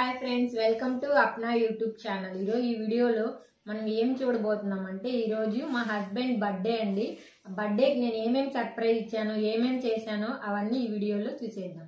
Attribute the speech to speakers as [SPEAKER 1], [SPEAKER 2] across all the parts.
[SPEAKER 1] Hi friends welcome to అప్నా YouTube channel ఈరోజు ఈ వీడియోలో మనం ఏం చూడబోతున్నాం అంటే ఈరోజు మా హస్బెండ్ బర్త్డే అండి బర్త్డేకి నేను ఏమేమి సర్ప్రైజ్ ఇచ్చానో ఏమేమి చేశానో అవన్నీ ఈ వీడియోలో చూసేద్దాం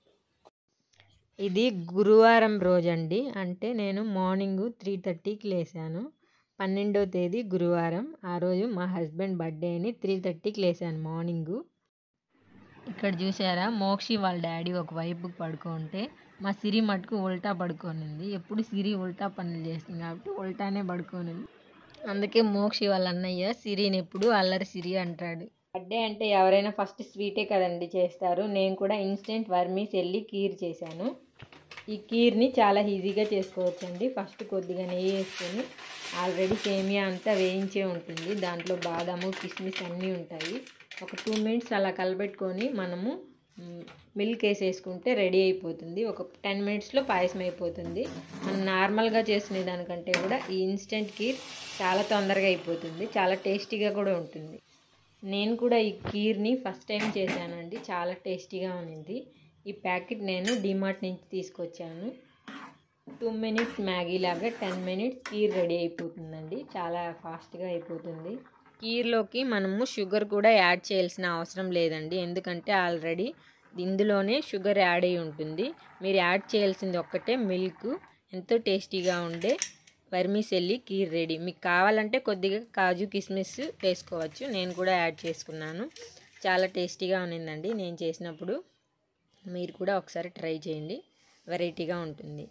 [SPEAKER 2] ఇది గురువారం రోజండి అంటే నేను మార్నింగ్ త్రీ థర్టీకి లేసాను పన్నెండో తేదీ గురువారం ఆ రోజు మా హస్బెండ్ బర్త్డే అని త్రీ థర్టీకి లేసాను మార్నింగు ఇక్కడ చూసారా మోక్షి వాళ్ళ డాడీ ఒకవైపు పడుకుంటే మా సిరి మటుకు ఉల్టా పడుకోనింది ఎప్పుడు సిరి ఉల్టా పనులు చేస్తుంది కాబట్టి ఉల్టానే పడుకోనింది అందుకే మోక్షి వాళ్ళ అన్నయ్య సిరిని ఎప్పుడు అల్లరి సిరి అంటాడు బర్త్డే అంటే ఎవరైనా ఫస్ట్ స్వీటే కదండి చేస్తారు నేను కూడా ఇన్స్టెంట్ వర్మీస్ వెళ్ళి కీర్ చేశాను ఈ కీర్ని చాలా ఈజీగా చేసుకోవచ్చండి ఫస్ట్ కొద్దిగా నెయ్యి వేసుకొని ఆల్రెడీ సేమియా అంతా వేయించే ఉంటుంది దాంట్లో బాదాము కిస్మిస్ అన్నీ ఉంటాయి ఒక టూ మినిట్స్ అలా కలబెట్టుకొని మనము మ్, మిల్క్ వేసేసుకుంటే రెడీ అయిపోతుంది ఒక టెన్ మినిట్స్లో పాయసం అయిపోతుంది మనం నార్మల్గా చేసుకునే దానికంటే కూడా ఈ ఇన్స్టెంట్ కీర్ చాలా తొందరగా అయిపోతుంది చాలా టేస్టీగా కూడా ఉంటుంది నేను కూడా ఈ కీర్ని ఫస్ట్ టైం చేశానండి చాలా టేస్టీగా ఉన్నింది ఈ ప్యాకెట్ నేను డిమార్ట్ నుంచి తీసుకొచ్చాను టూ మినిట్స్ మ్యాగీ లాగా టెన్ మినిట్స్ కీర్ రెడీ అయిపోతుందండి చాలా ఫాస్ట్గా అయిపోతుంది కీర్లోకి మనము షుగర్ కూడా యాడ్ చేయాల్సిన అవసరం లేదండి ఎందుకంటే ఆల్రెడీ ఇందులోనే షుగర్ యాడ్ అయి ఉంటుంది మీరు యాడ్ చేయాల్సింది ఒక్కటే మిల్క్ ఎంతో టేస్టీగా ఉండే వర్మిసెల్లి కీర్ రెడీ మీకు కావాలంటే కొద్దిగా కాజు కిస్మిస్ వేసుకోవచ్చు నేను కూడా యాడ్ చేసుకున్నాను చాలా టేస్టీగా ఉన్నిందండి నేను చేసినప్పుడు మీరు కూడా ఒకసారి ట్రై చేయండి వెరైటీగా ఉంటుంది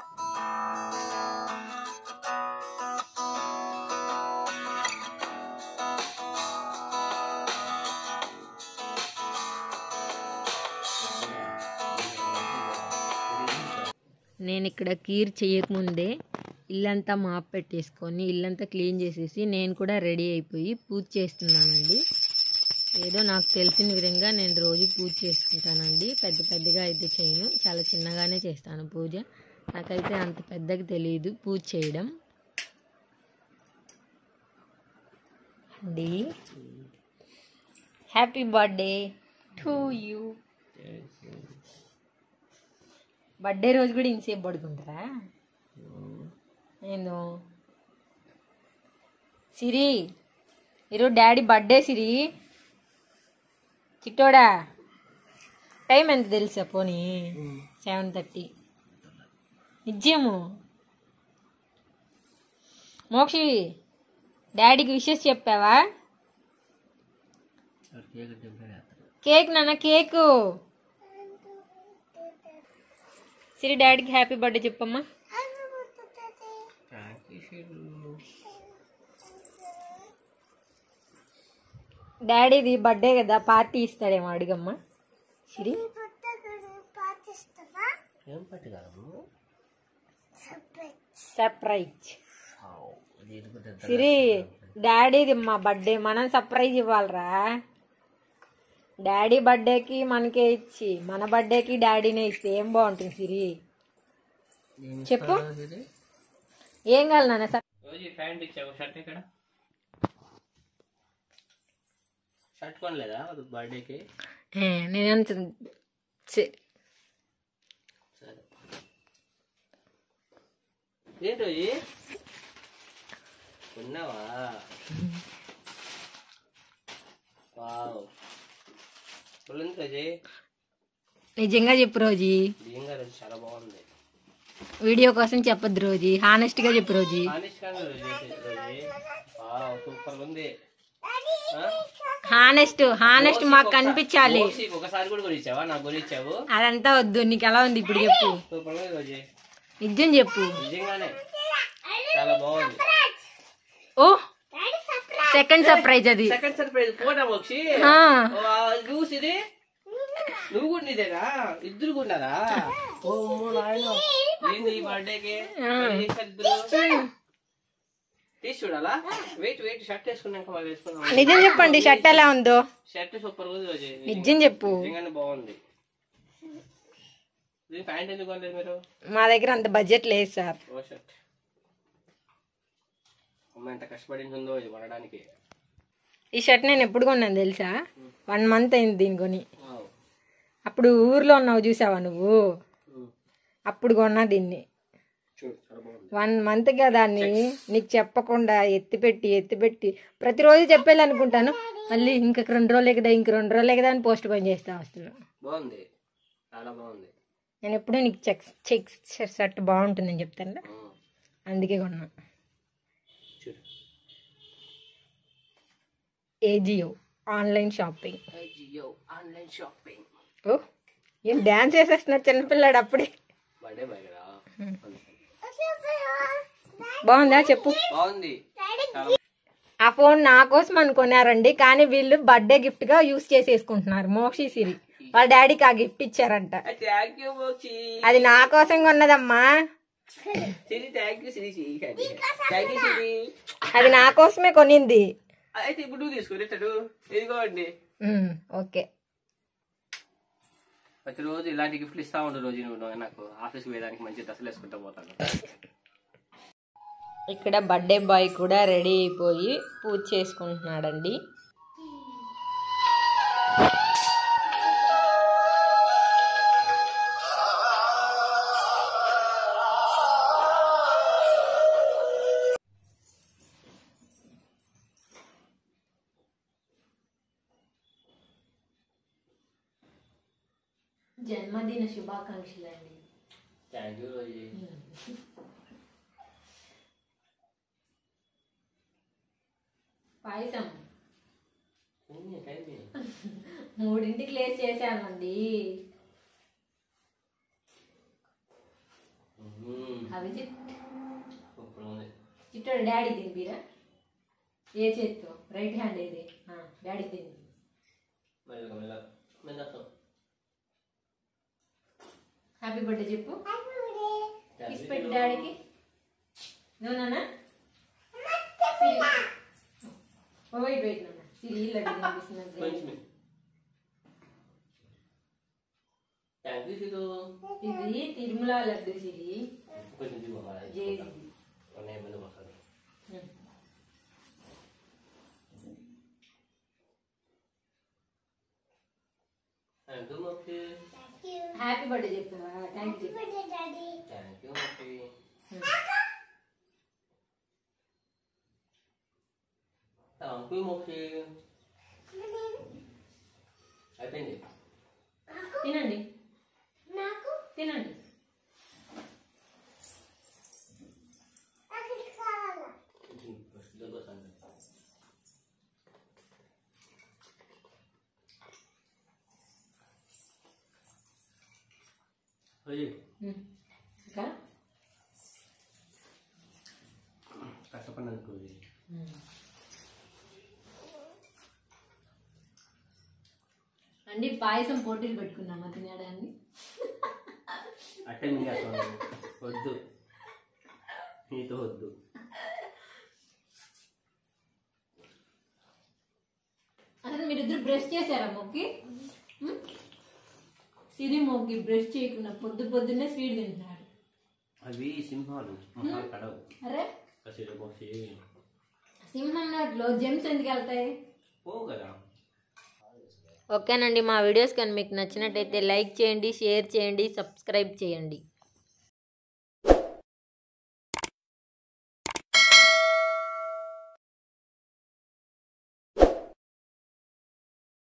[SPEAKER 2] నేను ఇక్కడ కీర్ చేయకముందే ఇల్లంతా మాప్ పెట్టేసుకొని ఇల్లంతా క్లీన్ చేసేసి నేను కూడా రెడీ అయిపోయి పూజ చేస్తున్నానండి ఏదో నాకు తెలిసిన విధంగా నేను రోజు పూజ చేసుకుంటానండి పెద్ద పెద్దగా అయితే చేయను చాలా చిన్నగానే చేస్తాను పూజ నాకైతే అంత పెద్దగా తెలియదు పూజ చేయడం అండి happy birthday to you birthday రోజు కూడా ఇంతసేపు పడుకుంటారా ఏందో సిరి ఈరోజు డాడీ బర్త్డే సిరి చిట్టోడా టైం ఎంత తెలుసా పోనీ సెవెన్ థర్టీ నిజము మోక్షి డాడీకి విషెస్ చెప్పావా కేక్ నాన్న కేకు సిరి డాడీకి హ్యాపీ బర్త్డే చెప్పమ్మా డాడీది బర్త్డే కదా పార్టీ ఇస్తాడేమో అడిగమ్మా సిరి
[SPEAKER 3] ఏం పట్టుకోగలము
[SPEAKER 2] సర్ప్రైజ్
[SPEAKER 3] దీనికి పెద్ద
[SPEAKER 2] సిరి డాడీది మా బర్త్డే మనం సర్ప్రైజ్ ఇవ్వాలరా డాడీ బర్త్డేకి మనకే ఇచ్చి మన బర్త్డేకి డాడీనే ఇస్తే ఏం బాగుంటుంది సిరి
[SPEAKER 3] ఏం
[SPEAKER 2] చెప్పు
[SPEAKER 3] ఇస్తావు ఇది?
[SPEAKER 2] ఏం కావాలి నాన్న సర్
[SPEAKER 3] రోజు ఈ ప్యాంట్ ఇచ్చావు షర్ట్ ఇక్కడ షర్ట్ కొనలేదా అది బర్త్డేకి
[SPEAKER 2] నేనంత చి-
[SPEAKER 3] సరే ఏంటి రోజు కొన్నావా వావ్ చూడండి రోజు
[SPEAKER 2] నిజంగా చెప్పు రోజీ
[SPEAKER 3] బియ్యంగా రోజు చాలా బాగుంది
[SPEAKER 2] వీడియో కోసం చెప్పొద్దు రోజీ హానెస్ట్ గా చెప్పు రోజీ
[SPEAKER 3] హానిష్ కాదు రోజు రోజు వావ్ సూపర్ ఉంది ఆ?
[SPEAKER 2] హానెస్ట్ హానెస్ట్ మాకు కనిపించాలి
[SPEAKER 3] మోక్షికి ఒకసారి కూడా కొనిచ్చావా నాకు కొనిచ్చావు
[SPEAKER 2] అదంతా వద్దు నీకు ఎలా ఉంది ఇప్పుడు చెప్పు
[SPEAKER 3] సూపర్ ఉంది రోజు
[SPEAKER 2] నిజం చెప్పు
[SPEAKER 3] నిజంగానే చాలా బాగుంది
[SPEAKER 2] ఓ సెకండ్ సర్ప్రైజ్ అది
[SPEAKER 3] సెకండ్ సర్ప్రైజ్ ఫోటో మోక్షి
[SPEAKER 2] ఆ,
[SPEAKER 3] చూసి ఇది నువ్వు కూడా నీదేనా ఇద్దరు కొన్నారా ఓ నాయన ఏంది ఈ బర్త్డేకి ఇద్దరు తీసి చూడాలా వెయిట్ వెయిట్ షర్ట్ వేసుకున్నాక వాళ్ళు వేసుకున్నాం
[SPEAKER 2] నిజం చెప్పండి షర్ట్ ఎలా ఉందో
[SPEAKER 3] షర్ట్ సూపర్ ఉంది రోజు
[SPEAKER 2] నిజం చెప్పు
[SPEAKER 3] నిజంగానే బాగుంది ఇది ప్యాంట్ ఎందుకు కొనలేదు మీరు
[SPEAKER 2] మా దగ్గర అంత బడ్జెట్ లేదు సార్
[SPEAKER 3] ఓ షర్ట్ అమ్మ ఎంత కష్టపడిందో ఇది కొనడానికి
[SPEAKER 2] ఈ షర్ట్ నేను ఎప్పుడు కొన్నాను తెలుసా వన్ మంత్ అయింది దీని కొని
[SPEAKER 3] వావ్.
[SPEAKER 2] అప్పుడు ఊర్లో ఉన్నావు చూసావా నువ్వు
[SPEAKER 3] ఉమ్.
[SPEAKER 1] అప్పుడు కొన్నా దీన్ని
[SPEAKER 3] చూడు చాలా బాగుంది
[SPEAKER 1] వన్ మంత్గా దాన్ని నీకు చెప్పకుండా ఎత్తిపెట్టి ఎత్తిపెట్టి ప్రతిరోజు చెప్పేయాలి అనుకుంటాను మళ్ళీ ఇంక రెండు రోజులే కదా ఇంక రెండు రోజులే కదా అని పోస్ట్ పోన్ చేస్తా వస్తున్నాను
[SPEAKER 3] బాగుంది చాలా బాగుంది
[SPEAKER 1] నేను ఎప్పుడూ నీకు చెక్స్ చెక్స్ షర్ట్ బాగుంటుందని చెప్తాను
[SPEAKER 3] ఉమ్.
[SPEAKER 1] అందుకే కొన్నా
[SPEAKER 3] చూడు
[SPEAKER 1] Ajio online shopping
[SPEAKER 3] Jio online shopping
[SPEAKER 1] ఓ ఏం డ్యాన్స్ వేసేస్తున్నారు చిన్నపిల్లాడు అప్పుడే
[SPEAKER 3] బర్త్డే బాయ్ కదా
[SPEAKER 1] బాగుందా చెప్పు
[SPEAKER 3] బాగుంది చాలా
[SPEAKER 1] ఆ ఫోన్ నా కోసం అనుకున్నారండి కానీ వీళ్ళు బర్త్డే గిఫ్ట్ గా యూస్ చేసేసుకుంటున్నారు మోక్షి సిరి వాళ్ళ డాడీకి ఆ గిఫ్ట్ ఇచ్చారంట
[SPEAKER 3] థ్యాంక్ యూ మోక్షి
[SPEAKER 1] అది నా కోసం కొన్నదమ్మా
[SPEAKER 3] Siri thank you Siri thank you Siri
[SPEAKER 1] అది నా కోసమే కొనింది
[SPEAKER 3] అయితే ఇప్పుడు నువ్వు తీసుకో ఇతడు ఇదిగోండి
[SPEAKER 1] ఉమ్, ఓకే
[SPEAKER 3] ప్రతిరోజు ఇలాంటి గిఫ్ట్లు ఇస్తా ఉండు రోజు నువ్వు నాకు ఆఫీస్కి వేయడానికి మంచి డ్రెస్సులు వేసుకుంటా పోతాను
[SPEAKER 2] ఇక్కడ బర్త్డే బాయ్ కూడా రెడీ అయిపోయి పూజ చేసుకుంటున్నాడండి
[SPEAKER 1] జన్మదిన శుభాకాంక్షలు అండి
[SPEAKER 3] థ్యాంక్ యూ రోజు
[SPEAKER 1] పాయసం
[SPEAKER 3] టైం
[SPEAKER 1] మూడింటికి లేచి చేశానండి అభిజిత్
[SPEAKER 3] సూపర్ ఉంది
[SPEAKER 1] చిట్టాడు డాడీ తినిపిరా ఏ చేత్తో రైట్ హ్యాండ్ ఏది ఆ, డాడీ తిని
[SPEAKER 3] మెల్లగా మెల్లగా మెల్లగా
[SPEAKER 1] హ్యాపీ బర్త్డే చెప్పు కిస్ పెట్టు డాడీకి నువ్వునా వెయిట్ వెయిట్ నాన్న సిరి లడ్డు తినిపిస్తున్నది
[SPEAKER 3] కొంచెం థ్యాంక్ యూ సిరు
[SPEAKER 1] ఇది తిరుమల లడ్డు సిరి
[SPEAKER 3] కొంచెం దిగు
[SPEAKER 1] జేది
[SPEAKER 3] ఉన్నాయి ముందు వస్తాను thank you Mokshi
[SPEAKER 1] happy birthday చెప్పు thank you
[SPEAKER 3] thank you Mokshi thank you Mokshi అయిపోయింది
[SPEAKER 1] తినండి తినండి
[SPEAKER 3] అయ్యి
[SPEAKER 1] ఉమ్. ఇంకా
[SPEAKER 3] కష్టపడినందుకు
[SPEAKER 1] అండి పాయసం పోటీలు పెట్టుకున్నామా తినడానికి
[SPEAKER 3] అట్టే మింగేస్తాను వద్దు నీతో వద్దు
[SPEAKER 1] అసలు మీరిద్దరు బ్రష్ చేశారా మొక్కి ఉమ్? సిరి మొక్కి బ్రష్ చేయకుండా పొద్దు పొద్దున్నే స్వీట్ తింటున్నారు
[SPEAKER 3] అవి సింహాలు మహాలు కడవు
[SPEAKER 1] అరే
[SPEAKER 3] కసిరి పోసి
[SPEAKER 1] సింహం నోట్లో జెమ్స్ ఎందుకు వెళ్తాయి
[SPEAKER 3] పోవు కదా
[SPEAKER 2] ఓకేనండి మా వీడియోస్ కానీ మీకు నచ్చినట్టయితే లైక్ చేయండి షేర్ చేయండి సబ్స్క్రైబ్ చేయండి